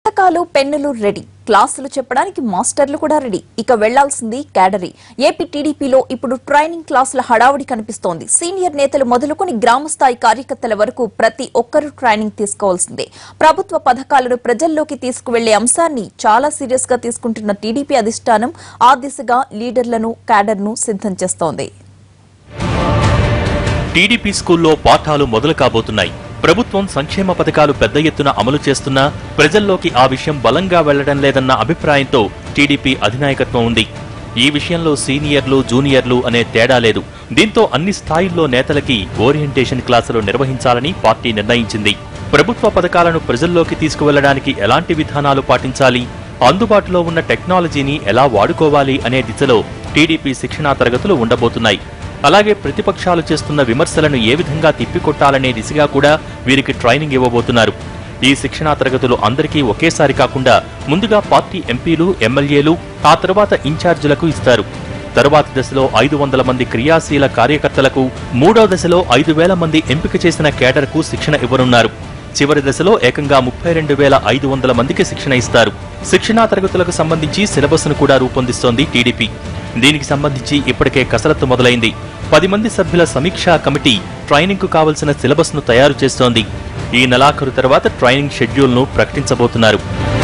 పుస్తకాలు పెన్నులు రెడీ క్లాసులు చెప్పడానికి మాస్టర్లు కూడా రెడీ ఇక వెళ్లాల్సింది కేడరీ ఏపీ టీడీపీలో ఇప్పుడు ట్రైనింగ్ క్లాసుల హడావుడి కనిపిస్తోంది సీనియర్ నేతలు మొదలుకొని గ్రామ స్థాయి కార్యకర్తల వరకు ప్రతి ఒక్కరూ ట్రైనింగ్ తీసుకోవాల్సిందే ప్రభుత్వ పథకాలను ప్రజల్లోకి తీసుకువెళ్లే అంశాన్ని చాలా సీరియస్ గా తీసుకుంటున్న టీడీపీ అధిష్టానం ఆ దిశగా లీడర్లను క్యాడర్ను సిద్ధం చేస్తోంది టీడీపీ స్కూల్లో పాఠాలు మొదలు కాబోతున్నాయి ప్రభుత్వం సంక్షేమ పథకాలు పెద్ద ఎత్తున అమలు చేస్తున్నా ప్రజల్లోకి ఆ విషయం బలంగా వెళ్లడం లేదన్న అభిప్రాయంతో టీడీపీ అధినాయకత్వం ఉంది ఈ విషయంలో సీనియర్లు జూనియర్లు అనే తేడా లేదు దీంతో అన్ని స్థాయిల్లో నేతలకి ఓరియంటేషన్ క్లాసులు నిర్వహించాలని పార్టీ నిర్ణయించింది ప్రభుత్వ పథకాలను ప్రజల్లోకి తీసుకువెళ్లడానికి ఎలాంటి విధానాలు పాటించాలి అందుబాటులో ఉన్న టెక్నాలజీని ఎలా వాడుకోవాలి అనే దిశలో టీడీపీ శిక్షణా తరగతులు ఉండబోతున్నాయి అలాగే ప్రతిపక్షాలు చేస్తున్న విమర్శలను ఏ విధంగా తిప్పికొట్టాలనే దిశగా కూడా వీరికి ట్రైనింగ్ ఇవ్వబోతున్నారు ఈ శిక్షణా తరగతులు అందరికీ ఒకేసారి కాకుండా ముందుగా పార్టీ ఎంపీలు ఎమ్మెల్యేలు ఆ తర్వాత ఇన్ఛార్జీలకు ఇస్తారు తరువాతి దశలో ఐదు వందల మంది క్రియాశీల కార్యకర్తలకు మూడో దశలో ఐదు వేల మంది ఎంపిక చేసిన కేడర్కు శిక్షణ ఇవ్వనున్నారు చివరి దశలో ఏకంగా ముప్పై రెండు వేల ఐదు వందల మందికి శిక్షణ ఇస్తారు శిక్షణా తరగతులకు సంబంధించి సిలబస్ను కూడా రూపొందిస్తోంది టీడీపీ దీనికి సంబంధించి ఇప్పటికే కసరత్తు మొదలైంది పది మంది సభ్యుల సమీక్షా కమిటీ ట్రైనింగ్ కు కావలసిన సిలబస్ ను తయారు చేస్తోంది ఈ నెలాఖరు తర్వాత ట్రైనింగ్ షెడ్యూల్ ను ప్రకటించబోతున్నారు